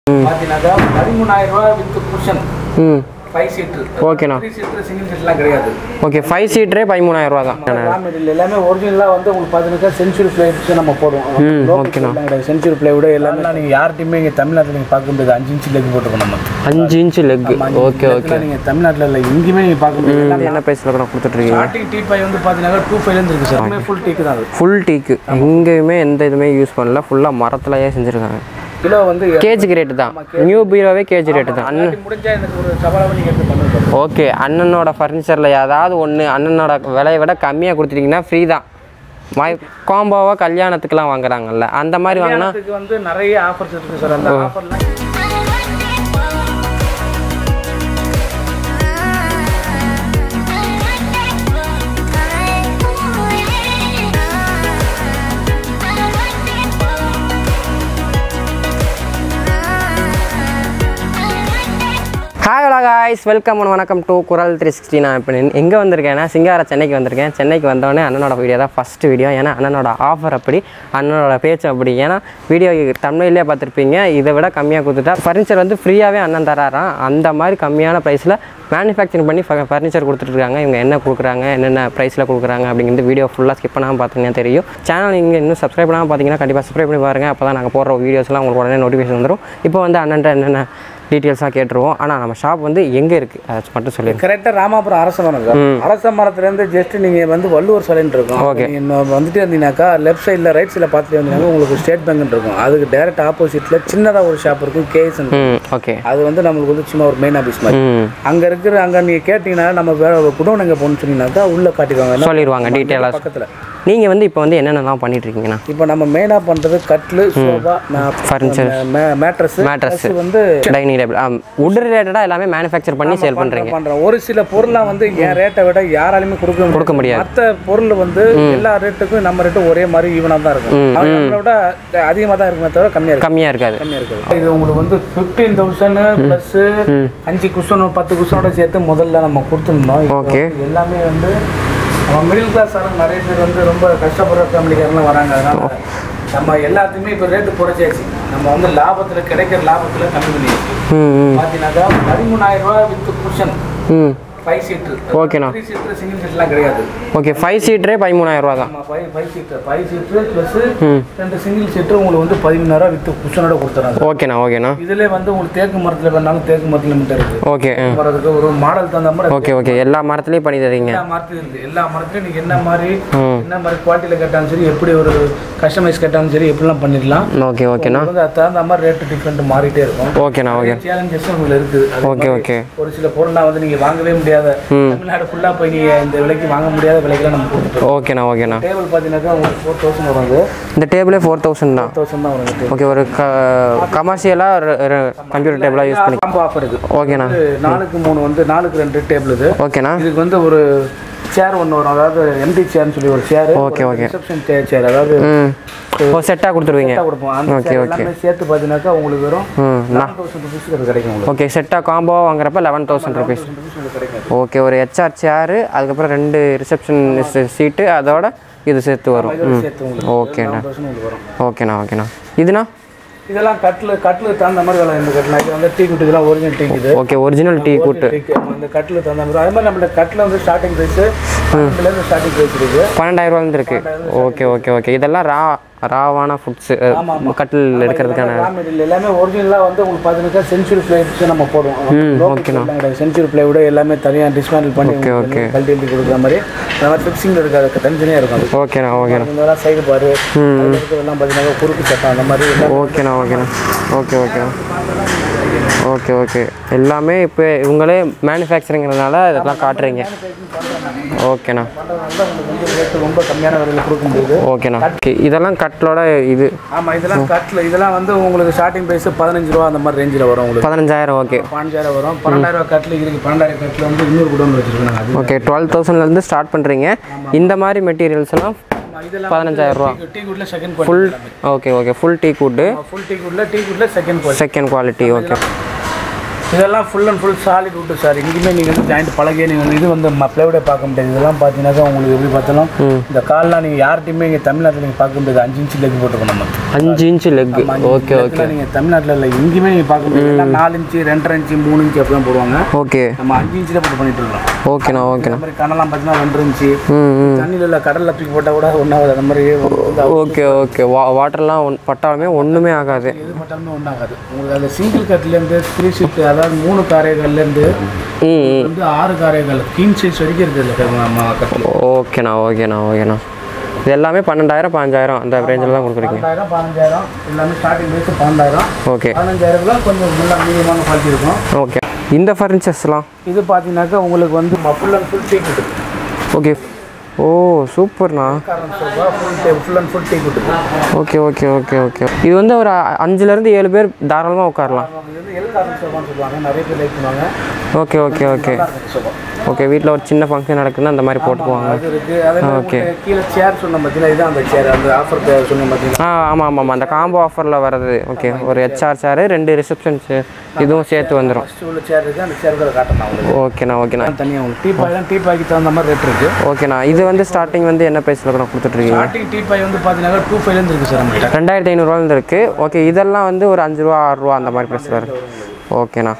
பார்த்தீங்கன்னாக்கா பதிமூணாயிரம் ரூபாய் வித் குஷன் ம் ஃபைவ் சீட்ரு ஓகேண்ணா த்ரீ சீட்ரு சிங்கிள் சீட்லாம் கிடையாது ஓகே ஃபைவ் சீட்டரே பதிமூணாயிரம் ரூபா தான் ரா மெட்டீரியல் எல்லாமே ஒரிஜினலாக வந்து உங்களுக்கு பார்த்தீங்கன்னா சென்ச்சுரி பிளேட்ஸ் நம்ம போடுவோம் ம், Local ஓகேண்ணா. எல்லாம் கிடையாது சென்ச்சுரி பிளேவுட் எல்லாமே நீங்கள் யார்ட்டையுமே இங்கே தமிழ்நாட்டில் நீங்கள் பார்க்க முடியாது அஞ்சு இன்ச்சு லெக் போட்டுருக்கோம் நம்ம அஞ்சு இன்ச்சு லெக் ஓகே ஓகே நீங்கள் தமிழ்நாட்டில் இல்லை எங்கேயுமே நீங்கள் பார்க்க முடியாது எல்லாமே என்ன ப்ரைஸில் கூட கொடுத்துட்ருக்கீங்க ஸ்டார்டிங் டீ பை வந்து பார்த்தீங்கன்னா டூ ஃபைவ்லேருந்து இருக்குது சார் ஃபுல் டீக்கு தான் அது ஃபுல் டீக்கு எங்கேயுமே எந்த இதுவுமே யூஸ் பண்ணல ஃபுல்லாக மரத்துலயே செஞ்சுருக்காங்க கிலோ வந்து கேஜிக்கு ரேட்டு தான் நியூ பீரோவே கேஜி ரேட்டு தான் அண்ணன் முடிஞ்சா எனக்கு ஒரு சவாலாக நீங்கள் எடுத்து பண்ணுங்க ஓகே அண்ணனோட ஃபர்னிச்சரில் ஏதாவது ஒன்று அண்ணனோட விலையை விட கம்மியாக கொடுத்துட்டீங்கன்னா ஃப்ரீ தான் வாய் காம்போவாக கல்யாணத்துக்குலாம் வாங்குறாங்கல்ல அந்த மாதிரி வாங்கினா கல்யாணத்துக்கு வந்து நிறைய ஆஃபர்ஸ் இருக்குது சார் அந்த ஆஃபர்லாம் hi hello guys welcome and வணக்கம் டு குரல் த்ரீ சிக்ஸ்டி நான் இப்போ எங்கே வந்திருக்கேன்னா சிங்கார சென்னைக்கு வந்திருக்கேன் சென்னைக்கு வந்தோடனே அண்ணனோட வீடியோ தான் ஃபஸ்ட்டு வீடியோ ஏன்னா அண்ணனோட ஆஃபர் அப்படி அண்ணனோட பேச்சு அப்படி ஏன்னா வீடியோ தமிழ்லேயே பார்த்துருப்பீங்க இதை விட கம்மியாக கொடுத்துட்டா ஃபர்னிச்சர் வந்து ஃப்ரீயாகவே அண்ணன் தராராம் அந்த மாதிரி கம்மியான ப்ரைஸில் மேனுஃபேக்சரிங் பண்ணி ஃபர்னிச்சர் கொடுத்துட்ருக்காங்க இவங்க என்ன கொடுக்குறாங்க என்னென்ன ப்ரைஸில் கொடுக்குறாங்க அப்படிங்கிறது வீடியோ ஃபுல்லாக ஸ்கிப் பண்ணாமல் பார்த்தீங்கன்னா தெரியும் சேனல் நீங்கள் இன்னும் சப்ஸ்கிரைப் பண்ணாமல் பார்த்தீங்கன்னா கண்டிப்பாக சப்ஸ்கிரைப் பண்ணி பாருங்கள் அப்போ தான் நாங்கள் போடுற வீடியோஸ்லாம் உங்களுக்கு உடனே நோட்டிஃபிகேஷன் வந்துடும் இப்போ வந்து அண்ணன்ட்ட என்னென்ன டீட்டெயில்ஸாக கேட்டுருவோம் ஆனால் நம்ம ஷாப் வந்து எங்கே இருக்குது அதை மட்டும் சொல்லிடுங்க கரெக்டாக ராமாபுரம் அரச மரம் சார் அரச மரத்துலேருந்து ஜஸ்ட் நீங்கள் வந்து வள்ளுவர் சிலைன்னு இருக்கும் Okay. நீங்கள் வந்துட்டு இருந்தீங்கன்னாக்கா லெஃப்ட் சைடில் ரைட் சைடில் பார்த்துட்டு வந்தீங்கன்னா உங்களுக்கு ஸ்டேட் பேங்க்னு இருக்கும் அதுக்கு டேரக்ட் ஆப்போசிட்டில் சின்னதாக ஒரு ஷாப் இருக்கும் கேஎஸ் ம் ஓகே அது வந்து நம்மளுக்கு வந்து சும்மா ஒரு மெயின் ஆஃபீஸ் மாதிரி ம் அங்கே இருக்கிற அங்கே நீங்கள் கேட்டிங்கன்னா நம்ம வேற குடோன் எங்கே போகணும்னு சொன்னீங்கன்னாக்கா உள்ளே காட்டிடுவாங்க என்ன சொல்லிடுவாங்க டீட்டெயிலாக பக்கத்தில் நீங்கள் வந்து இப்போ வந்து என்னென்னலாம் பண்ணிட்டு இருக்கீங்கண்ணா இப்போ நம்ம மெயினாக பண்ணுறது கட்லு சோஃபா Furniture. Mattress Mattress. வந்து டைனிங் டேபிள் உட் ரிலேட்டடாக எல்லாமே மேனுஃபேக்சர் பண்ணி சேல் பண்ணுறீங்க பண்றோம் ஒரு சில பொருள்லாம் வந்து என் ரேட்டை விட யாராலையுமே கொடுக்க முடியாது கொடுக்க முடியாது. மற்ற பொருள் வந்து எல்லா ரேட்டுக்கும் நம்ம ரேட்டும் ஒரே மாதிரி ஈவனாக தான் இருக்கும் அது நம்மளை விட அதிகமாக தான் இருக்குமே தவிர கம்மியாக இருக்கும் கம்மியாக இருக்காது கம்மியாக இருக்குது இது உங்களுக்கு வந்து ஃபிஃப்டீன் தௌசண்ட் ப்ளஸ் அஞ்சு குஷன் பத்து குஷனோட சேர்த்து முதல்ல நம்ம கொடுத்துருந்தோம் இப்போ Okay. வந்து எல்லாமே வந்து நம்ம மிடில் கிளாஸ் ஆளுங்க நிறைய பேர் வந்து ரொம்ப கஷ்டப்படுற ஃபேமிலிக்காரங்களாம் வராங்க அதனால நம்ம எல்லாத்தையுமே இப்போ ரேட்டு குறைச்சாச்சு நம்ம வந்து லாபத்தில் கிடைக்கிற லாபத்தில் கம்மி பண்ணியாச்சு ம் ம் பார்த்தீங்கன்னாக்கா பதிமூணாயிரம் ரூபாய் வித் குஷன் ம் ஃபைவ் சீட்ரு ஓகேண்ணா த்ரீ சீட்ரு சிங்கிள் சீட்லாம் கிடையாது ஓகே ஃபைவ் சீட்டரே பதிமூணாயிரம் ரூபா தான் நம்ம five five seater five seater plus ம் ரெண்டு சிங்கிள் சீட்ரு உங்களுக்கு வந்து பதிமூணாயிரம் வித் குஷனோட கொடுத்துறாங்க ஓகேண்ணா ஓகேண்ணா இதுல வந்து உங்களுக்கு தேக்கு மரத்தில் வேணாலும் தேக்கு மரத்தில் மட்டும் இருக்கு ஓகே ம் மரத்துக்கு ஒரு மாடல் தகுந்த மாதிரி ஓகே ஓகே எல்லா மரத்துலேயும் பண்ணி தரீங்க எல்லா மரத்துலையும் இருக்கு எல்லா மரத்துலையும் நீங்கள் என்ன மாதிரி ம் என்ன மாதிரி குவாலிட்டியில் கேட்டாலும் சரி எப்படி ஒரு கஸ்டமைஸ் கேட்டாலும் சரி எப்படிலாம் பண்ணிடலாம் ஓகே ஓகேண்ணா உங்களுக்கு வந்து அது தகுந்த மாதிரி ரேட்டு டிஃப்ரெண்ட் மாறிட்டே இருக்கும் ஓகேண்ணா ஓகே சேலஞ்சஸ் உங்களுக்கு இருக்குது அது ஓகே மாதிரி ஓகே ஒரு சில பொருள்லாம் வந்து நீங்கள் வாங்கவே முடியாத ம் தமிழ்நாடு ஃபுல்லாக போய் நீங்கள் இந்த விலைக்கு வாங்க முடியாத விலைக்கெல்லாம் நம்ம கொடுத்துருக்கோம் ஓகேண்ணா ஓகேண்ணா டேபிள் பார்த்தீங்கன்னாக்கா உங்களுக்கு ஃபோர் தௌசண்ட் வரும் அது இந்த டேபிளே ஃபோர் தௌசண்ட் தான் தௌசண்ட் தான் வரும் இந்த table. ஓகே ஒரு க கமர்ஷியலாக கம்ப்யூட்டர் டேபிளாக யூஸ் பண்ணி காம்போ ஆஃபர் இது ஓகேண்ணா இது நாலுக்கு மூணு வந்து நாலுக்கு ரெண்டு டேபிள் இது ஓகேண்ணா இதுக்கு வந்து ஒரு சேர் ஒன்று வரும் அதாவது எம்டி சேர்னு சொல்லி ஒரு chair Okay, okay. Reception chair அதாவது ம் ஓ செட்டாக கொடுத்துருவீங்க செட்டாக கொடுப்போம் அந்த Okay, chair okay. எல்லாமே சேர்த்து பார்த்தீங்கன்னாக்கா உங்களுக்கு வெறும் ம் லெவன் தௌசண்ட் ருபீஸ்க்கு அது கிடைக்கும் உங்களுக்கு ஓகே செட்டாக காம்போ வாங்குறப்ப லெவன் தௌசண்ட் ருபீஸ் ருபீஸ் உங்களுக்கு கிடைக்கும் ஓகே ஒரு ஹெச்ஆர் சேரு அதுக்கப்புறம் ரெண்டு ரிசப்ஷன் சீட்டு அதோட இது சேர்த்து வரும் இதோட ம் சேர்த்து உங்களுக்கு ஓகேண்ணா லெவன் தௌசண்ட் உங்களுக்கு வரும் ஓகேண்ணா ஓகேண்ணா இதுண்ணா இதெல்லாம் கட்டில் கட்டில் தகுந்த மாதிரி வேலை இந்த கட்டில் இது வந்து டீ குட்டு இதெல்லாம் ஒரிஜினல் டீ இது ஓகே ஒரிஜினல் டீ கூட்டு இந்த கட்டில் தகுந்த மாதிரி அதே மாதிரி நம்மளோட கட்டில் வந்து ஸ்டார்டிங் ப்ரைஸு பன்னெண்டுலேருந்து ஸ்டார்டிங் ப்ரைஸ் இருக்குது பன்னெண்டாயிரம் ரூபாயிலிருந்து இருக்கு ஓகே ஓகே ஓகே இதெல்லாம் ரா ராவான ஃபுட்ஸு கட்டில் எடுக்கிறதுக்கான ரா மெட்டீரியல் எல்லாமே ஒரிஜினலாக வந்து உங்களுக்கு பார்த்தீங்கன்னா சென்ச்சுரி பிளேட்ஸ் நம்ம போடுவோம் ஓகேண்ணா. சென்ச்சுரி பிளேவுட எல்லாமே தனியாக டிஸ்மேண்டில் பண்ணி Okay, okay. கழட்டி எழுதி கொடுக்குற மாதிரி அந்த மாதிரி ஃபிக்ஸிங் இருக்காது தனித்தனியாக இருக்கும் அது ஓகேண்ணா ஓகேண்ணா இதெல்லாம் சைடு பாரு அதுல இருக்கிறதெல்லாம் பார்த்தீங்கன்னா குறுக்கு சட்டம் அந்த மாதிரி எல்லாம் ஓகேண்ணா ஓகேண்ணா ஓகே ஓகே ஓகே ஓகே எல்லாமே இப்போ இவங்களே மேனுஃபேக்சரிங்கிறதுனால இதெல்லாம் காட்டுறீங்க ஓகேண்ணா பண்ணுறதுனால தான் உங்களுக்கு வந்து ரேட்டு ரொம்ப கம்மியான விலையில் கொடுக்க முடியுது ஓகேண்ணா ஓகே இதெல்லாம் கட்டிலோட இது ஆமாம் இதெல்லாம் கட்டில் இதெல்லாம் வந்து உங்களுக்கு ஸ்டார்டிங் ப்ரைஸ் பதினஞ்சு ரூபா அந்த மாதிரி ரேஞ்சில் வரும் உங்களுக்கு பதினஞ்சாயிரம் ஓகே பதினஞ்சாயிரம் வரும் பன்னெண்டாயிரம் ரூபா கட்டில் இருக்கு பன்னெண்டாயிரம் கட்டில் வந்து இன்னொரு குடோன் வச்சிருக்காங்க அது ஓகே டுவெல் தௌசண்ட்லேருந்து ஸ்டார்ட் பண்ணுறீங்க இந்த மாதிரி மெட்டீரியல்ஸ் எல்லாம் இதெல்லாம் பதினஞ்சாயிரம் ரூபா டீ குட்ல second full okay okay full teak wood full teak குட்ல டீ குட்ல second quality second quality okay இதெல்லாம் ஃபுல் அண்ட் ஃபுல் சாலிட் விட்டு சார் எங்கேயுமே நீங்கள் வந்து ஜாயிண்ட் பழகிய நீங்கள் வந்து இது வந்து பிளேவுடே பார்க்க முடியாது இதெல்லாம் பார்த்தீங்கன்னாக்கா உங்களுக்கு எப்படி பார்த்தாலும் இந்த கால்லாம் நீங்கள் யார்கிட்டையுமே இங்கே தமிழ்நாட்டில் நீங்கள் பார்க்க முடியாது அஞ்சு இன்ச்சு லெக் போட்டுருக்கோம் நம்ம அஞ்சு இன்ச்சு லெக் ஓகே ஓகே நீங்கள் தமிழ்நாட்டில் இல்லை எங்கேயுமே நீங்கள் பார்க்க முடியாது எல்லாம் நாலு இன்ச்சு ரெண்டரை இன்ச்சு மூணு இன்ச்சு அப்படிலாம் போடுவாங்க ஓகே நம்ம அஞ்சு இன்ச்சில் போட்டு பண்ணிட்டு இருக்கோம் ஓகேண்ணா ஓகேண்ணா அந்த மாதிரி கண்ணெல்லாம் பார்த்தீங்கன்னா ரெண்டு இன்ச்சு ம் ம் தண்ணியில் இல்லை கடலில் தூக்கி போட்டால் கூட ஒன்றாவது அந்த மாதிரி வந்து ஓகே ஓகே வா வாட்டர்லாம் ஒன் பட்டாலுமே ஒன்றுமே ஆகாது எது போட்டாலுமே ஒன்றாகாது உங்களுக்கு அந்த சிங்கிள் கட்லேருந்து த்ரீ ஷீட் அதாவது மூணு காரைகள்லேருந்து ம் ம் வந்து ஆறு காரைகள் கீன் சைஸ் வரைக்கும் இருக்குது இல்லை நம்ம கட்டில் ஓகேண்ணா ஓகேண்ணா ஓகேண்ணா இது எல்லாமே பன்னெண்டாயிரம் பாஞ்சாயிரம் அந்த ரேஞ்சில் தான் கொடுக்குறீங்க பன்னெண்டாயிரம் பதினஞ்சாயிரம் எல்லாமே ஸ்டார்டிங் ரேட்டு பன்னெண்டாயிரம் ஓகே பதினஞ்சாயிரம்ல கொஞ்சம் நல்லா மீடியமான குவாலிட்டி இருக்கும் ஓகே இந்த ஃபர்னிச்சர்ஸ்லாம் இது பார்த்தீங்கன்னாக்கா உங்களுக்கு வந்து full and full teak wood okay ஓ சூப்பர்ண்ணா காரணம் sofa full day full and full teak wood okay okay okay okay இது வந்து ஒரு அஞ்சுலேருந்து ஏழு பேர் தாராளமாக உட்காரலாம் இது வந்து எல் காரணம் சோஃபான்னு சொல்லுவாங்க நிறைய பேர் லைக் பண்ணுவாங்க ஓகே ஓகே ஓகே நல்லா இருக்கும் சோஃபா ஓகே வீட்டில் ஒரு சின்ன ஃபங்க்ஷன் நடக்குதுன்னா அந்த மாதிரி போட்டுக்குவாங்க அது இருக்குது அதே மாதிரி உங்களுக்கு கீழே சேர் சொன்ன பார்த்தீங்கன்னா இதுதான் அந்த சேர் அந்த ஆஃபர் சொன்ன பார்த்தீங்கன்னா ஆ ஆமாம் ஆமாம் ஆமாம் அந்த காம்போ ஆஃபரில் வர்றது ஓகே ஒரு ஹெச்ஆர் சேரு ரெண்டு ரிசப்ஷன் இதுவும் சேர்த்து வந்துடும் ஃபஸ்ட்டு உள்ள சேர் இருக்குது அந்த சேர் கூட காட்டணும் உங்களுக்கு ஓகேண்ணா ஓகேண்ணா தனியாக உங்களுக்கு டீ பாய் தான் டீ பாய்க்கு தகுந்த மாதிரி ரேட் இருக்குது ஓகேண்ணா இது வந்து ஸ்டார்டிங் வந்து என்ன ப்ரைஸில் கூட கொடுத்துட்ருக்கீங்க ஸ்டார்டிங் டீ பாய் வந்து பார்த்தீங்கன்னா டூ ஃபைவ்லேருந்து இருக்குது சார் நம்மகிட்ட ரெண்டாயிரத்தி ஐநூறுரூவாலேருந்து இருக்குது ஓகே இதெல்லாம் வந்து ஒரு அஞ்சு ரூபா ஆறு ரூபா அந்த மாதிரி ப்ரைஸில் இருக்குது ஓகேண்ணா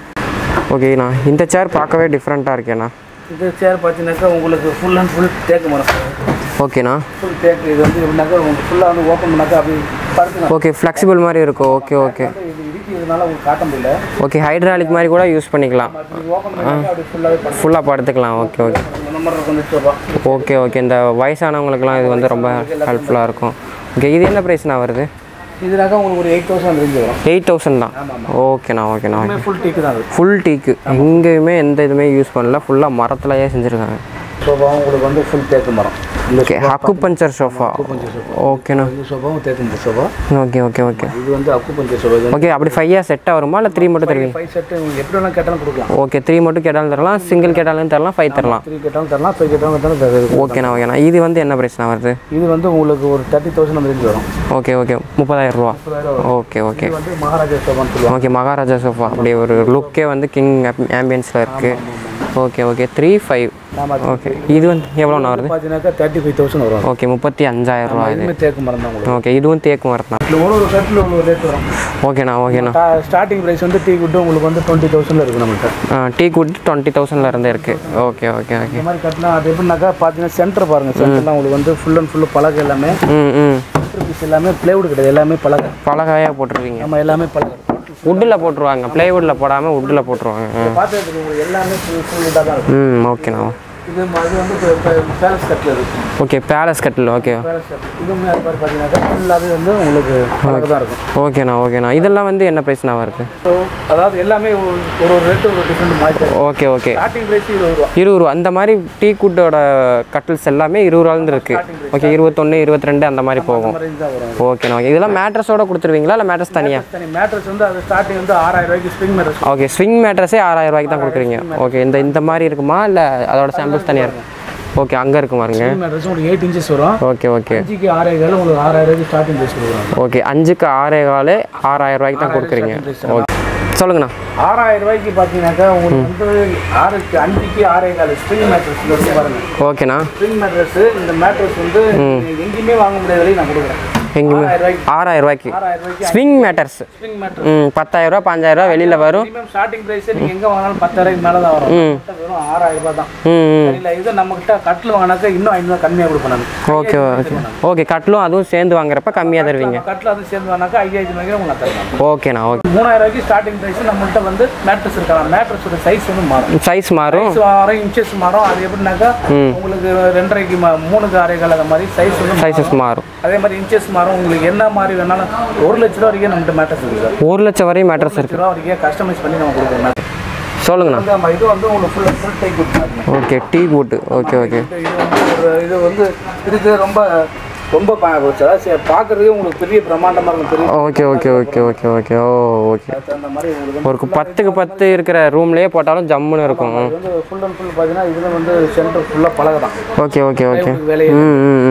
ஓகேண்ணா இந்த சேர் பார்க்கவே டிஃப்ரெண்ட்டாக இருக்கேண்ணா இந்த சேர் பார்த்தீங்கன்னாக்கா உங்களுக்கு ஃபுல் அண்ட் ஃபுல் தேக்கு மரம் ஓகேண்ணா ஃபுல் தேக்கு இது வந்து எப்படின்னாக்கா உங்களுக்கு ஃபுல்லாக வந்து ஓப்பன் பண்ணாக்கா அப்படி படுத்துங்க ஓகே ஃப்ளெக்சிபிள் மாதிரி இருக்கும் ஓகே ஓகே இது இருக்கிறதுனால உங்களுக்கு காட்ட முடியல ஓகே ஹைட்ராலிக் மாதிரி கூட யூஸ் பண்ணிக்கலாம் அப்படி ஓப்பன் பண்ணாக்கா அப்படி ஃபுல்லாகவே படுத்து ஃபுல்லாக படுத்துக்கலாம் ஓகே ஓகே இந்த மாதிரி இருக்கும் இந்த சோஃபா ஓகே ஓகே இந்த வயசானவங்களுக்குலாம் இது வந்து ரொம்ப ஹெல்ப்ஃபுல்லாக இருக்கும் ஓகே இது என்ன ப்ரைஸ்ண்ணா வருது இதுனாக்கா உங்களுக்கு ஒரு எயிட் தௌசண்ட் ரேஞ்சு வரும் எயிட் தௌசண்ட் தான் ஓகேண்ணா ஓகேண்ணா ஓகே ஃபுல் டீக்கு தான் அது ஃபுல் டீக்கு எங்கேயுமே எந்த இதுவுமே யூஸ் பண்ணல ஃபுல்லாக மரத்துலையே செஞ்சுருக்காங்க சோஃபாவும் உங்களுக்கு வந்து ஃபுல் தேக்கு மரம் இந்த ஓகே அக்கு பஞ்சர் சோஃபா ஓகேண்ணா இந்த சோஃபாவும் தேக்கு இந்த சோஃபா ஓகே ஓகே ஓகே இது வந்து அக்கு பஞ்சர் சோஃபா இது ஓகே அப்படி ஃபைவ் இயர்ஸ் செட்டாக வருமா இல்லை த்ரீ மட்டும் தருவீங்க ஃபைவ் செட்டு உங்களுக்கு எப்படி வேணாலும் கேட்டாலும் கொடுக்கலாம் ஓகே த்ரீ மட்டும் கேட்டாலும் தரலாம் சிங்கிள் கேட்டாலும் தரலாம் ஃபைவ் தரலாம் த்ரீ கேட்டாலும் தரலாம் ஃபைவ் கேட்டாலும் கேட்டாலும் தருது ஓகேண்ணா ஓகேண்ணா இது வந்து என்ன ப்ரைஸ்ண்ணா வருது இது வந்து உங்களுக்கு ஒரு தேர்ட்டி தௌசண்ட் அந்த ரேஞ்சு வரும் ஓகே ஓகே முப்பதாயிரம் ரூபா ஓகே ஓகே இது வந்து மகாராஜா சோஃபான்னு சொல்லுவாங்க ஓகே மகாராஜா சோஃபா அப்படியே ஒரு லுக்கே வந்து கிங் ஆம்பியன்ஸில் இருக்குது ஓகே ஓகே த்ரீ ஃபைவ் ஆமா ஓகே இது வந்து எவ்வளோண்ணா வருது பார்த்தீங்கன்னாக்கா தேர்ட்டி ஃபைவ் தௌசண்ட் வரும் ஓகே முப்பத்தி அஞ்சாயிரம் ரூபா இது இதுவுமே தேக்கு மரம் தான் உங்களுக்கு ஓகே இதுவும் தேக்கு மரம் தான் இதில் ஒரு ஒரு கட்டில் ஒரு ரேட் வரும் ஓகேண்ணா ஓகேண்ணா ஸ்டார்டிங் ப்ரைஸ் வந்து டீ குட்டு உங்களுக்கு வந்து டுவெண்ட்டி தௌசண்ட்ல இருக்குது நம்மள்கிட்ட டீ குட் டுவெண்ட்டி தௌசண்ட்ல இருந்தே இருக்குது ஓகே ஓகே ஓகே இந்த மாதிரி கட்டினா அது எப்படின்னாக்கா பார்த்தீங்கன்னா சென்டர் பாருங்க சென்டர்லாம் உங்களுக்கு வந்து ஃபுல் அண்ட் ஃபுல் பலகை எல்லாமே ம் ம் சென்டர் பீஸ் எல்லாமே பிளேவுட் கிடையாது எல்லாமே பலகை பலகாயாக போட்டுருவீங்க நம்ம எல்லாமே பலகை வுட்டில் போட்டுருவாங்க ப்ளைவுட்டில் போடாமல் வுட்டில் போட்டுருவாங்க ம். பார்த்துட்டு உங்களுக்கு எல்லாமே ஃபுல் ஃபுல் இதாக தான் இருக்கும் ம் ஓகேண்ணா இது ம- இது வந்து பேலஸ் கட்டில் இருக்கும் ஓகே பேலஸ் கட்டில் ஓகே பேலஸ் கட்டில் இதுவுமே அது மாதிரி பார்த்தீங்கன்னாக்கா ஃபுல்லாகவே வந்து உங்களுக்கு பலகை தான் இருக்கும் ஓகேண்ணா ஓகேண்ணா இதெல்லாம் வந்து என்ன ப்ரைஸ்ண்ணா வருது ஸோ அதாவது எல்லாமே ஒரு ஒரு ஒரு ரேட்டு ஒரு டிஃப்ரெண்ட் மாதிரி ஓகே ஓகே ஸ்டார்டிங் ப்ரைஸ் இருபது ரூபா இருபது ரூபா அந்த மாதிரி டீ குட்டோட கட்டில்ஸ் எல்லாமே இருபது ரூபாலேருந்து இருக்குது ஓகே இருபத்தொன்று இருபத்தி ரெண்டு அந்த மாதிரி போகும் ரேஞ்ச் தான் வரும் ஓகேண்ணா ஓகே இதெல்லாம் மேட்ரஸோட கொடுத்துருவீங்களா இல்லை மேட்ரஸ் தனியாக தனி மேட்ரஸ் வந்து அது ஸ்டார்டிங் வந்து ஆறாயிரம் ரூபாய்க்கு ஸ்ப்ரிங் மேட்ரஸ் ஓகே ஸ்விங் மேட்ரஸே ஆறாயிரம் ரூபாய்க்கு தான் கொடுக்குறீங்க ஓகே இந்த இந்த மாதிரி இருக்குமா இல்லை அதோட சாம்பிள்ஸ் தனியாக இருக்கும் ஓகே அங்கே இருக்கும் பாருங்க ஸ்ப்ரிங் மேட்ரஸ் உங்களுக்கு எயிட் இன்ச்சஸ் வரும் ஓகே ஓகே அஞ்சுக்கு ஆறே கால் உங்களுக்கு ஆறாயிரம் ரூபாய்க்கு ஸ்டார்டிங் ப்ரைஸ் கொடுக்குறாங்க ஓகே அஞ்சுக்கு ஆறே காலு ஆறாயிரம் ரூபாய்க்கு தான் கொடுக்குறீங்க ஓகே சொல்லுங்கண்ணா ஆறாயிரம் ரூபாய்க்கு பார்த்தீங்கன்னாக்கா உங்களுக்கு வந்து ஆறுக்கு அஞ்சுக்கு ஆறே கால் ஸ்ப்ரிங் மேட்ரஸ் வந்து பாருங்க ஓகேண்ணா ஸ்ப்ரிங் மேட்ரஸ் இந்த மேட்ரஸ் வந்து எங்கேயுமே வாங்க முடியாத விலைக்கு நான் கொடுக்குறேன் எங்கேயுமே ஆறாயிரம் ரூபாய்க்கு ஆறாயிரம் ரூபாய்க்கு ஆறாயிரம் ரூபாய்க்கு ஸ்விங் மேட்டர்ஸ் ஸ்ப்ரிங் மேட்ரஸ் ம் பத்தாயிரம் ரூபா பஞ்சாயிரம் ரூபா வெளியில் வரும் மினிமம் ஸ்டார்டிங் ப்ரைஸ் நீங்கள் எங்கே வாங்கினாலும் பத்தாயிரம் மேலே தான் வரும் நம்மகிட்ட வெறும் ஆறாயிரம் ரூபாய் தான் ம் ம் இல்லை இது நம்மகிட்ட கட்டில் வாங்கினாக்கா இன்னும் ஐநூறு கம்மியாக கொடுப்பேன் நான் ஓகே ஓகே ஓகே கட்டிலும் அதுவும் சேர்ந்து வாங்குறப்ப கம்மியாக தருவீங்க கட்டில் அது சேர்ந்து வாங்கினாக்கா ஐயாயிரத்தி ரூபாய்க்கு உங்களுக்கு நான் தருவேன் ஓகேண்ணா ஓகே மூணாயிரம் ரூபாய்க்கு ஸ்டார்டிங் ப்ரைஸ் நம்மள்ட்ட வந்து மேட்ரஸ் இருக்கலாம் மேட்ரஸோட சைஸ் வந்து மாறும் சைஸ் மாறும் சைஸ் மாறும் இன்ச்சஸ் மாறும் அது எப்படின்னாக்கா உங்களுக்கு ரெண்டரைக்கு மா- மூணுக்கு ஆறே கால் அந்த மாதிரி சைஸ் வந்து மாறும். சைஸஸ் மாறும் அதே மாதிரி இன்ச்சஸ் மாறும் உங்களுக்கு என்ன மாதிரி வேணாலும் ஒரு லட்ச ரூபா வரைக்கும் நம்மகிட்ட மேட்ரஸ் இருக்குது ஒரு லட்சம் வரையும் மேட்ரஸ் லட்ச ரூபா வரைக்கும் கஸ்டமைஸ் பண்ணி நம்ம கொடுக்குறோம் mattress. சொல்லுங்கண்ணா வந்து நம்ம இது வந்து உங்களுக்கு ஃபுல் ஃபுல் டை கொடுத்தாங்க okay teak wood okay okay இது வந்து ஒரு இது வந்து இதுக்கு ரொம்ப ரொம்ப பா- அதாவது பார்க்கறதுக்கே உங்களுக்கு பெரிய பிரம்மாண்டமாக இருக்கும் பெரிய okay okay okay okay okay ஓ ஓகே அந்த மாதிரி உங்களுக்கு ஒரு பத்துக்கு பத்து இருக்கிற ரூம்லேயே போட்டாலும் ஜம்முன்னு இருக்கும் இது வந்து ஃபுல் அண்ட் ஃபுல் பார்த்தீங்கன்னா இதில் வந்து சென்டர் ஃபுல்லாக பழக தான் ஓகே ஓகே ஓகே வேலையை ம் ம் ம்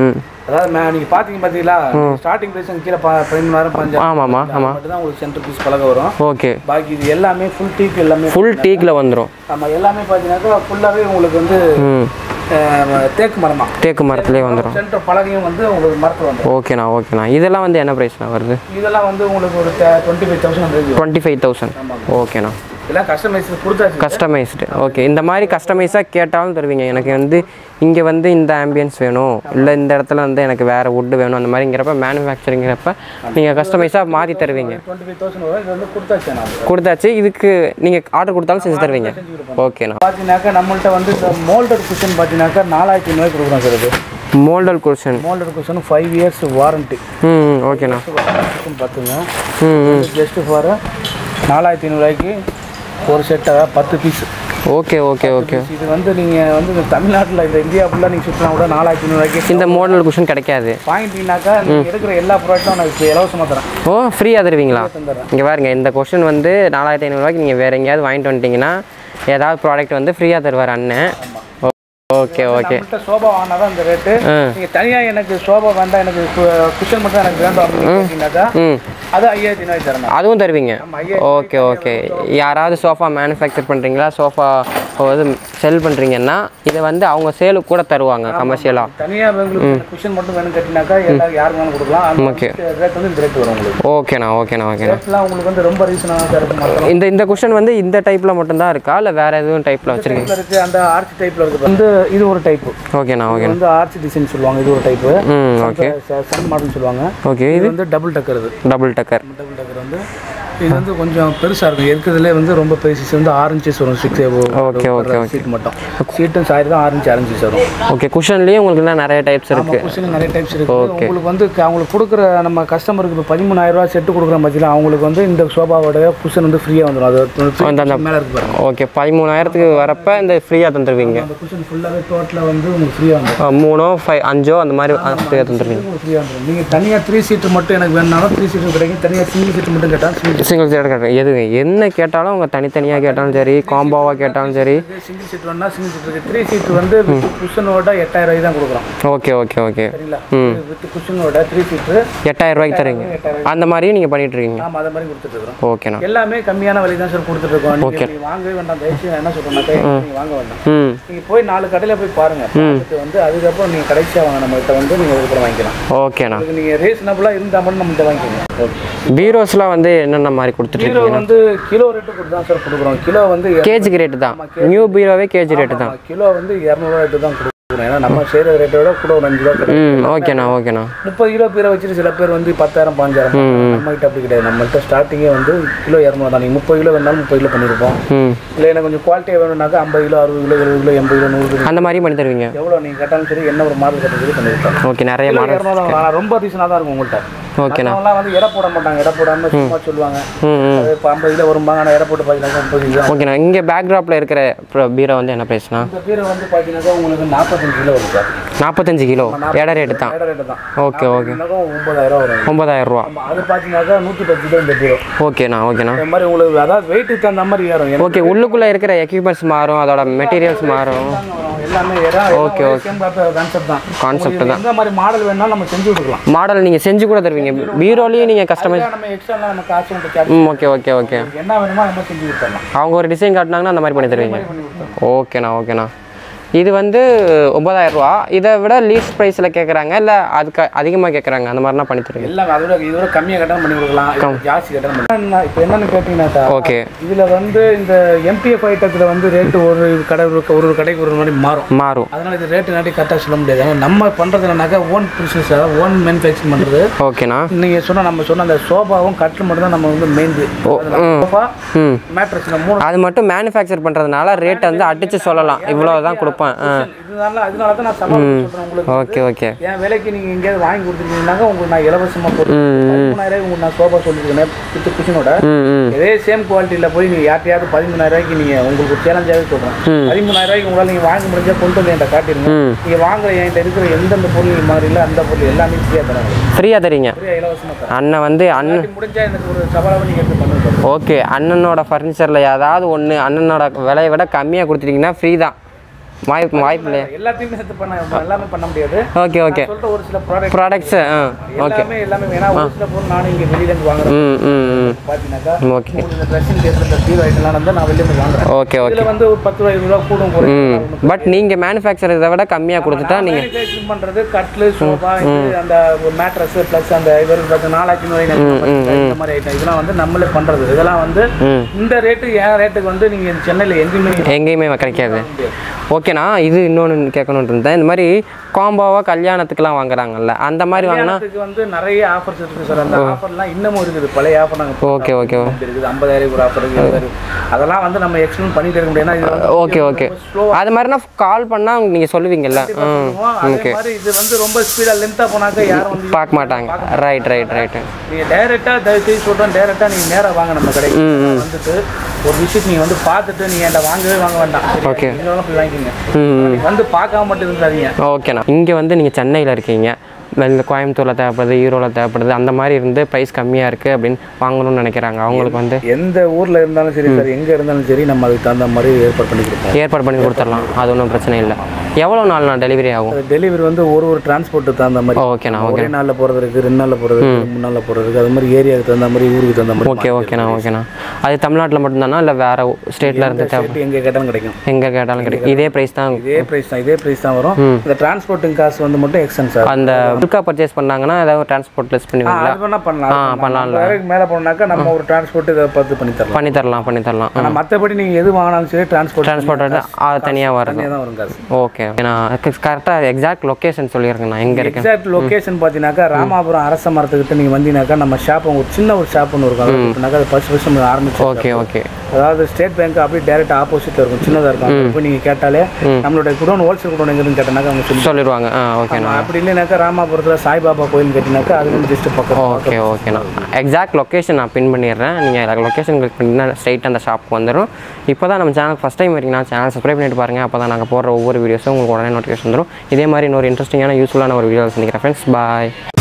அதாவது மே- நீங்க பாத்தீங்க பாத்தீங்களா ஸ்டார்டிங் பிரைஸ் கீழே ப- பதிமூணாயிரம் பதினஞ்சாயிரம் ஆமாம்மா ஆமாம் மட்டும் தான் உங்களுக்கு சென்டர் பீஸ் பழக வரும் ஓகே பாக்கி இது எல்லாமே ஃபுல் டீக் எல்லாமே ஃபுல் டீக்கில் வந்துடும் நம்ம எல்லாமே பார்த்தீங்கன்னாக்கா ஃபுல்லாகவே உங்களுக்கு வந்து ம் அஹ், தேக்கு மரம் தான் தேக்கு மரத்துலேயே வந்துடும் சென்டர் பலகையும் வந்து உங்களுக்கு மரத்தில் வந்துடும் ஓகேண்ணா ஓகேண்ணா இதெல்லாம் வந்து என்ன ப்ரைஸ்ண்ணா வருது இதெல்லாம் வந்து உங்களுக்கு ஒரு டுவெண்ட்டி ஃபைவ் தௌசண்ட் வந்து டுவெண்ட்டி ஃபைவ் தௌசண்ட் ஓகேண்ணா இதெல்லாம் கஸ்டமைஸ் கொடுத்தாச்சு கஸ்டமைஸ்டு ஓகே இந்த மாதிரி கஸ்டமைஸாக கேட்டாலும் தருவீங்க எனக்கு வந்து இங்கே வந்து இந்த ஆம்பியன்ஸ் வேணும் இல்லை இந்த இடத்துல வந்து எனக்கு வேறு வுட்டு வேணும் அந்த மாதிரிங்கிறப்ப மேனுஃபேக்சரிங்கிறப்ப நீங்கள் கஸ்டமைஸாக மாற்றி தருவீங்க டுவெண்ட்டி ஃபைவ் தௌசண்ட் வரும் இது வந்து கொடுத்தாச்சு நான் கொடுத்தாச்சு இதுக்கு நீங்கள் ஆர்டர் கொடுத்தாலும் செஞ்சு தருவீங்க ஓகேண்ணா பார்த்தீங்கன்னாக்கா நம்மள்ட்ட வந்து இந்த மோல்டட் குஷன் பார்த்தீங்கன்னாக்கா நாலாயிரத்தி ஐநூறு கொடுக்குறோம் சார் இது moulded cushion moulded cushion five years warranty ம் ம், ஓகேண்ணா குஷன் பார்த்துங்க ம் ம் ஜஸ்ட் ஃபார் நாலாயிரத்தி ஐநூறுரூவாய்க்கு ஒரு செட்டாக பத்து பீஸ் ஓகே ஓகே ஓகே இது வந்து நீங்கள் வந்து இந்த தமிழ்நாட்டில் இந்த இந்தியா ஃபுல்லாக நீங்கள் சுற்றினா கூட நாலாயிரத்தி ஐநூறுரூவாய்க்கு இந்த மாடல் குஷன் கிடைக்காது வாங்கிட்டீங்கன்னாக்கா நீங்கள் எடுக்கிற எல்லா ப்ராடக்ட்டும் நான் இப்போ இலவசமாக தரேன் ஓ ஃப்ரீயாக தருவீங்களா தந்துடுறேன் இங்கே பாருங்க இந்த கொஷின் வந்து நாலாயிரத்தி ஐநூறுரூவாய்க்கு நீங்கள் வேறு எங்கேயாவது வாங்கிட்டு வந்துட்டீங்கன்னா ஏதாவது ப்ராடக்ட் வந்து ஃப்ரீயாக தருவார் அண்ணன் ஓகே ஓகே நம்மள்ட்ட சோபா வாங்கினா தான் இந்த ரேட்டு ஆ நீங்கள் தனியாக எனக்கு சோபா வேண்டாம் எனக்கு குஷன் மட்டும் எனக்கு வேண்டாம் அப்படின்னு கேட்டிங்கனாக்கா ம் அது ஐயாயிரத்தி ஐநூறு தரணும் அதுவும் தருவீங்க நம்ம ஐயாயிரத்தி ஓகே ஓகே யாராவது சோஃபா மேனுஃபேக்சர் பண்ணுறீங்களா சோஃபா வந்து செல் பண்ணுறீங்கன்னா இதை வந்து அவங்க சேலுக்கு கூட தருவாங்க கமர்ஷியலாக தனியாக உங்களுக்கு குஷன் மட்டும் வேணும் கேட்டிங்கனாக்கா எல்லாரும் யாருக்கு வேணும் கொடுக்கலாம் அந்த Okay. ரேட் வந்து இந்த ரேட் வரும் உங்களுக்கு ஓகேண்ணா ஓகேண்ணா ஓகேண்ணா ரேட்லாம் உங்களுக்கு வந்து ரொம்ப ரீசனாக தான் இருக்கும் மற்ற இந்த இந்த குஷன் வந்து இந்த டைப்பில் மட்டும்தான் இருக்கா இல்லை வேறு எதுவும் டைப்பில் வச்சுருக்கீங்க டைப்ல இருக்கு அந்த ஆர்ச் டைப்ல இருக்கு வந்து இது ஒரு டைப்பு ஓகேண்ணா ஓகே வந்து ஆர்ச் டிசைன் சொல்லுவாங்க இது ஒரு டைப்பு ம் ஓகே சன் மாடல் சொல்லுவாங்க ஓகே இது வந்து டபுள் டக்கர் இது டபுள் டக்கர் டபுள் டக்கர் வந்து இது வந்து கொஞ்சம் பெருசாக இருக்கும் இருக்கிறதுலே வந்து ரொம்ப பெரிய சைஸ் வந்து ஆறு இன்ச்சஸ் வரும் சிக்ஸ் ஓகே ஓகே சீட் மட்டும் சீட்டும் சாரி தான் ஆறு இன்ச் ஆறு இன்ச்சஸ் வரும் ஓகே குஷன்லேயே உங்களுக்கு இன்னும் நிறைய டைப்ஸ் இருக்குது குஷன் நிறைய டைப்ஸ் இருக்கு உங்களுக்கு வந்து க- அவங்களுக்கு கொடுக்குற நம்ம கஸ்டமருக்கு இப்போ பதிமூணாயிரம் ரூபா செட்டு கொடுக்குற பட்சத்தில் அவங்களுக்கு வந்து இந்த சோபாவோட குஷன் வந்து ஃப்ரீயாக வந்துடும் அது அந்த மேலே இருக்கு பாருங்க ஓகே பதிமூணாயிரத்துக்கு வரப்ப இந்த ஃப்ரீயாக தந்துடுவீங்க அந்த குஷன் ஃபுல்லாகவே டோட்டலாக வந்து உங்களுக்கு ஃப்ரீயாக வந்துடும் அஹ் மூணோ ஃபைவ் அஞ்சோ அந்த மாதிரி ஃப்ரீயாக தந்துடுவீங்க உங்களுக்கு ஃப்ரீயாக வந்துடும் நீங்கள் தனியாக த்ரீ சீட்டு மட்டும் எனக்கு வேணுனாலும் த்ரீ சீட்டும் கிடைக்கும் தனியாக சிங்கிள் சீட்டு மட்டும் கேட்டாலும் சிங்கிள் சிங்கிள் சீட் கேட்டேன் எது என்ன கேட்டாலும் அவங்க தனித்தனியாக கேட்டாலும் சரி காம்போவாக கேட்டாலும் சரி சிங்கிள் சீட் வேணா சிங்கிள் சீட் இருக்குது த்ரீ சீட் வந்து குஷனோட எட்டாயிரம் ரூபாய் தான் கொடுக்குறோம் ஓகே ஓகே ஓகே சரிங்களா வித் குஷனோட த்ரீ சீட்டு எட்டாயிரம் ரூபாய்க்கு தரீங்க அந்த மாதிரியும் நீங்கள் பண்ணிட்டு இருக்கீங்க நாம் அதை மாதிரி கொடுத்துட்டு இருக்கிறோம் ஓகேண்ணா எல்லாமே கம்மியான விலை தான் சார் கொடுத்துட்டு இருக்கோம் நீங்க நீங்க வாங்கவே வேண்டாம் தயவுசெய்து நான் என்ன சொல்றேன்னாக்கா நீங்க வாங்க வேண்டாம் ம் நீங்க போய் நாலு கடையில போய் பாருங்க பார்த்துட்டு வந்து அதுக்கப்புறம் நீங்க கடைசியா வாங்க நம்ம கிட்ட வந்து நீங்க இதுக்கு வாங்கிக்கலாம் ஓகேண்ணா அதுக்கு நீங்க ரீசனபிளா இருந்தா மட்டும் நம்ம கிட்ட வாங்கிக்கோங்க பீரோஸ்லாம் வந்து என்னென்ன மாதிரி கொடுத்துட்டு கிலோ வந்து கிலோ ரேட்டு கொடுத்து தான் சார் கொடுக்குறோம் கிலோ வந்து கேஜிக்கு ரேட்டு தான் நியூ பீரோவே கேஜி ரேட்டு தான் கிலோ வந்து இரநூறுவா ரேட்டு தான் கொடுக்குறோம் ஏன்னா நம்ம செய்கிற ரேட்டை விட கூட ஒரு அஞ்சு ரூபா கிடைக்கும் ம் ஓகேண்ணா ஓகேண்ணா முப்பது கிலோ பேரை வச்சுட்டு சில பேர் வந்து பத்தாயிரம் பாஞ்சாயிரம் நம்ம கிட்ட அப்படி கிடையாது நம்மள்ட்ட ஸ்டார்டிங்கே வந்து கிலோ இரநூறு தான் நீங்கள் முப்பது கிலோ வேணாலும் முப்பது கிலோ பண்ணியிருப்போம் ம் இல்லை எனக்கு கொஞ்சம் குவாலிட்டியாக வேணும்னாக்கா ஐம்பது கிலோ அறுபது கிலோ எழுபது கிலோ எண்பது கிலோ நூறு கிலோ அந்த மாதிரி பண்ணி தருவீங்க எவ்வளோ நீங்கள் கேட்டாலும் சரி என்ன ஒரு மாடல் கட்ட சொல்லி பண்ணிருக்கோம் ஓகே நிறைய மாடல் இரநூறு ஆனால் ரொம்ப ரீசனாக தான் இருக்கும் உங்கள்கிட்ட ஓகேண்ணா மற்றவங்களாம் வந்து எடை போட மாட்டாங்க எடை போடாமல் சும்மா சொல்லுவாங்க ம் ம் அது இப்போ ஐம்பது கிலோ வரும்பாங்க ஆனால் எடை போட்டு பார்த்தீங்கன்னா முப்பது கிலோ ஓகேண்ணா இங்கே பேக்ராப்பில் இருக்கிற ப்ர- பீரோ வந்து என்ன ப்ரைஸ்ண்ணா இந்த பேர் வந்து பார்த்தீங்கன்னாக்கா உங்களுக்கு நாற்பத்தஞ்சு கிலோ வரும் சார் நாற்பத்தஞ்சு கிலோ எடை ரேட்டு தான் எடை ரேட்டு தான் ஓகே ஓகே இருந்தாலும் ஒன்பதாயிரம் வரும் ஒம்பதாயிரம் ரூபா ஆமா, அது பார்த்தீங்கன்னாக்கா நூற்றி பத்து கிலோ இந்த பீரோ ஓகேண்ணா ஓகேண்ணா இந்த மாதிரி உங்களுக்கு அதாவது வெயிட்டுக்கு தகுந்த மாதிரி ஏறும் எனக்கு ஓகே உள்ளுக்குள்ளே இருக்கிற எக்யூப்மெண்ட்ஸ் மாறும் அதோட மெட்டீரியல்ஸ் மாறும் தாங்க வரும். எல்லாமே ஏறும். ஓகே, எல்லாம் சேம் கான்செப்ட் தான் கான்செப்ட் உங்களுக்கு எந்த மாதிரி மாடல் வேணாலும் நம்ம செஞ்சு கொடுக்கலாம் மாடல் நீங்கள் செஞ்சு கூட தருவீங்க பீரோலையும் நீங்கள் கஸ்டமைஸ் அதுக்காக நம்ம எக்ஸ்ட்ரா நம்ம காசு மட்டும் சார்ஜ் ம் ஓகே ஓகே ஓகே என்ன வேணுமோ நம்ம செஞ்சு கொடுத்துடலாம் அவங்க ஒரு டிசைன் காட்டினாங்கன்னா அந்த மாதிரி பண்ணி தருவீங்க ஓகேண்ணா ஓகேண்ணா இது வந்து ஒம்பதாயிரம் ரூபா இதை விட லீஸ்ட் ப்ரைஸில் கேட்குறாங்க இல்லை அதுக்கு அதிகமாக கேட்குறாங்க அந்த மாதிரிலாம் பண்ணி தருவீங்க எல்லாம் அதோட இதோட கம்மியாக கட்டணம் பண்ணி கொடுக்கலாம் இது ஜாஸ்தி கட்டணம் பண்ணி இப்போ என்னன்னு கேட்டிங்கன்னாக்கா ஓகே இதில் வந்து இந்த எம்பிஎஃப் ஐட்டத்தில் வந்து ரேட்டு ஒரு கடை ஒரு ஒரு கடைக்கு ஒரு மாதிரி மாறும் மாறும் அதனால இது ரேட்டு நாட்டி கரெக்டாக சொல்ல முடியாது ஆனால் நம்ம பண்ணுறது என்னன்னாக்கா ஓன் பிரிசஸ் அதாவது ஓன் மேனுஃபேக்சரிங் பண்ணுறது ஓகேண்ணா நீங்கள் சொன்ன நம்ம சொன்ன அந்த சோபாவும் கட்டில் மட்டும் தான் நம்ம வந்து மெயின் சோஃபா ம் மேட்ரஸ் இந்த மூணு அது மட்டும் மேனுஃபேக்சர் பண்ணுறதுனால ரேட்டை வந்து அடித்து சொல்லலாம் இவ்வளோ தான் கொடுப்பேன் ஆ இதனால அதனால தான் நான் சவால் சொல்கிறேன் உங்களுக்கு ஓகே ஓகே என் விலைக்கு நீங்கள் எங்கேயாவது வாங்கி கொடுத்துருக்கீங்கன்னாக்கா உங்களுக்கு நான் இலவசமாக போட்டு ம் பதிமூணாயிரம் உங்களுக்கு நான் சோபா சொல்லியிருக்கேன் வித்து குஷனோட ம் ம் இதே சேம் குவாலிட்டியில் போய் நீங்கள் யார்ட்டையாவது பதிமூணாயிரம் ரூபாய்க்கு நீங்கள் உங்களுக்கு சேலஞ்சாகவே சொல்கிறேன் பதிமூணாயிரம் ரூபாய்க்கு உங்களால் நீங்கள் வாங்க முடிஞ்சால் கொண்டு வந்து என்கிட்ட காட்டிடுங்க ம். நீங்கள் வாங்குற என்கிட்ட இருக்கிற எந்தெந்த பொருள் மாதிரி இல்லை அந்த பொருள் எல்லாமே ஃப்ரீயாக தராங்க ஃப்ரீயாக தரீங்க ஃப்ரீயாக இலவசமாக தரேன் அண்ணன் வந்து அண்ணன் அப்படி முடிஞ்சா எனக்கு ஒரு சவாலாக நீங்கள் எடுத்து பண்ணுங்க ஓகே அண்ணனோட ஃபர்னிச்சரில் ஏதாவது ஒன்று அண்ணனோட விலையை விட கம்மியாக கொடுத்துட்டீங்கன்னா ஃப்ரீ தான் வாய்ப்பு வாய்ப்பு இல்லையா எல்லாத்தையுமே சேர்த்து பண்ண எல்லாமே பண்ண முடியாது ஓகே ஓகே நான் சொல்ற ஒரு சில ப்ராடக்ட் ப்ராடக்ட்ஸு ஆ ஓகே எல்லாமே எல்லாமே ஏன்னா ஒரு சில பொருள் நானும் இங்கே வெளியில இருந்து வாங்குறேன் ம் ம் ம் பார்த்தீங்கன்னாக்கா ஓகே உங்களுக்கு இந்த ட்ரெஸ்ஸிங் டேபிள் இந்த பீரோ ஐட்டம்லாம் வந்து நான் வெளியில இருந்து வாங்குறேன் ஓகே ஓகே இதுல வந்து ஒரு பத்து ரூபாய் இருபது ரூபா கூடும் குறையும் பட் நீங்கள் மேனுஃபேக்சர் இதை விட கம்மியாக கொடுத்துட்டா நீங்கள் மேனுஃபேக்சரிங் பண்றது கட்லு சோஃபா இது அந்த மேட்ரஸ் ப்ளஸ் அந்த இவருக்கு பார்த்து நாலாயிரத்தி நூறு இந்த மாதிரி ஐட்டம் இதெல்லாம் வந்து நம்மளே பண்றது இதெல்லாம் வந்து ம் இந்த ரேட்டு என் ரேட்டுக்கு வந்து நீங்க சென்னையில எங்கேயுமே நீங்க எங்கேயுமே கிடைக்காது ஓகேண்ணா இது இன்னொன்று கேட்கணுன்ட்டு இருந்தேன் இந்த மாதிரி காம்போவாக கல்யாணத்துக்குலாம் வாங்குறாங்கல்ல அந்த மாதிரி வாங்கினா கல்யாணத்துக்கு வந்து நிறைய ஆஃபர்ஸ் இருக்கு சார் அந்த ஆஃபர்லாம் இன்னமும் இருக்குது பழைய ஆஃபர் நாங்க ஓகே ஓகே இருக்குது ஐம்பதாயிரம் ஒரு ஆஃபர் இருக்கு இருபதாயிரம். அதெல்லாம் வந்து நம்ம எக்ஸ்பிளைன் பண்ணிட்டு இருக்க முடியாது ஏன்னா இது வந்து ஓகே ஓகே அது மாதிரினா கால் பண்ணால் நீங்கள் சொல்லுவீங்கல்ல ம் சொல்லுவோம். அதே மாதிரி இது வந்து ரொம்ப ஸ்பீடா லென்த்தா போனாக்க யாரும் வந்து பார்க்க மாட்டாங்க ரைட் ரைட் ரைட்டு நீங்க டைரக்டா தயவு செய்து சொல்றேன் டைரக்டா நீங்க நேரா வாங்க நம்ம கடைக்கு வந்துட்டு ஒரு விஷயத்தை நீங்க வந்து பார்த்துட்டு நீங்க என்கிட்ட வாங்கவே வாங்க வேண்டாம் Okay. நீங்க வேணா போய் வாங்கிக்கோங்க ம் நீங்க வந்து பார்க்காம மட்டும் இருக்காதீங்க ஓகேண்ணா இங்கே வந்து நீங்கள் சென்னையில் இருக்கீங்க இந்த கோயம்புத்தூரில் தேவைப்படுது ஈரோடில் தேவைப்படுது அந்த மாதிரி இருந்து ப்ரைஸ் கம்மியாக இருக்குது அப்படின்னு வாங்கணும்னு நினைக்கிறாங்க அவங்களுக்கு வந்து எந்த ஊர்ல இருந்தாலும் சரி சார் எங்க இருந்தாலும் சரி நம்ம அதுக்கு தகுந்த மாதிரி ஏற்பாடு பண்ணி கொடுப்போம் ஏற்பாடு பண்ணி கொடுத்துடலாம் அது ஒன்றும் பிரச்சனை இல்லை எவ்வளோ நாள்ண்ணா டெலிவரி ஆகும் டெலிவரி வந்து ஒரு ஒரு டிரான்ஸ்போர்ட்டுக்கு தகுந்த மாதிரி ஓகேண்ணா ஓகே ஒரே நாளில் போகிறது இருக்குது ரெண்டு நாளில் போகிறது இருக்குது மூணு நாளில் போகிறது இருக்குது அது மாதிரி ஏரியாவுக்கு தகுந்த மாதிரி ஊருக்கு தகுந்த மாதிரி ஓகே ஓகேண்ணா ஓகேண்ணா அது தமிழ்நாட்டில் மட்டும்தானா இல்லை வேறு ஸ்டேட்டில் இருந்து தேவை ரேட்டு எங்கே கேட்டாலும் கிடைக்கும் எங்கே கேட்டாலும் கிடைக்கும் இதே ப்ரைஸ் தான் இதே ப்ரைஸ் தான் இதே ப்ரைஸ் தான் வரும் இந்த டிரான்ஸ்போர்ட்டிங் காசு வந்து மட்டும் எக்ஸ்டென்ஸ் ஆகும் அந்த புல்காக பர்ச்சேஸ் பண்ணாங்கன்னா ஏதாவது டிரான்ஸ்போர்ட் லெஸ் பண்ணுவீங்களா அது வேணா பண்ணலாம் ஆ பண்ணலாம்ல வேலைக்கு மேலே போனாக்கா நம்ம ஒரு டிரான்ஸ்போர்ட் இதை பார்த்து பண்ணி தரலாம் பண்ணி தரலாம் பண்ணி தரலாம் ஆனால் மற்றபடி நீங்கள் எது வாங்கினாலும் சரி டிரான்ஸ்போர்ட் டிரான்ஸ்போர்ட் அது தனியாக வருது தனியாக தான் வரும் காசு ஓகே நான் கரெக்டாக எக்ஸாக்ட் லொக்கேஷன் சொல்லியிருக்கேண்ணா எங்கே இருக்கு எக்ஸாக்ட் லொகேஷன் பார்த்தீங்கன்னாக்கா ராமாபுரம் அரச மரத்துக்கிட்ட நீங்கள் வந்தீங்கன்னாக்கா நம்ம ஷாப் ஒரு சின்ன ஒரு ஷாப் ஒன்று இருக்கும் அது பார்த்தீங்கன்னாக்கா அது ஃபர்ஸ்ட் ஃபர்ஸ்ட் நம்ம ஆரம்பிச்சோம் ஓகே ஓகே அதாவது ஸ்டேட் பேங்க் அப்படியே டேரெக்ட் ஆப்போசிட்டில் இருக்கும் சின்னதாக இருக்கும் அங்க போய் நீங்கள் கேட்டாலே நம்மளுடைய குடோன் ஹோல்சேல் குடோன் எங்கன்னு கேட்டானாக்கா அவங்க சொல்லி சொல்லிடுவாங்க ஆ ஓகேண்ணா அப்படி இல்லைனாக்கா ராமாபுரத்தில் சாய்பாபா கோயில் கேட்டினாக்கா அது வந்து ஜஸ்ட் பக்கம் ஓகே ஓகேண்ணா எக்ஸாக்ட் லொக்கேஷன் நான் பின் பண்ணிடுறேன் நீங்கள் லொக்கேஷன் கிளிக் பண்ணிங்கன்னா ஸ்ட்ரைட் அந்த ஷாப்புக்கு வந்துடும் இப்போ தான் நம்ம சேனல் ஃபஸ்ட் டைம் வரீங்கன்னா சேனல் சப்ஸ்கிரைப் பண்ணிட்டு பாருங்கள் அப்போ தான் நாங்கள் போடுற ஒவ்வொரு வீடியோஸும் உங்களுக்கு உடனே நோட்டிஃபிகேஷன் வந்துடும் இதே மாதிரி இன்னொரு இன்ட்ரெஸ்டிங்கான யூஸ்ஃபுல்லான ஒரு வீடியோ சந்திக்கிறேன் ஃப்ரெண்ட்ஸ் பாய்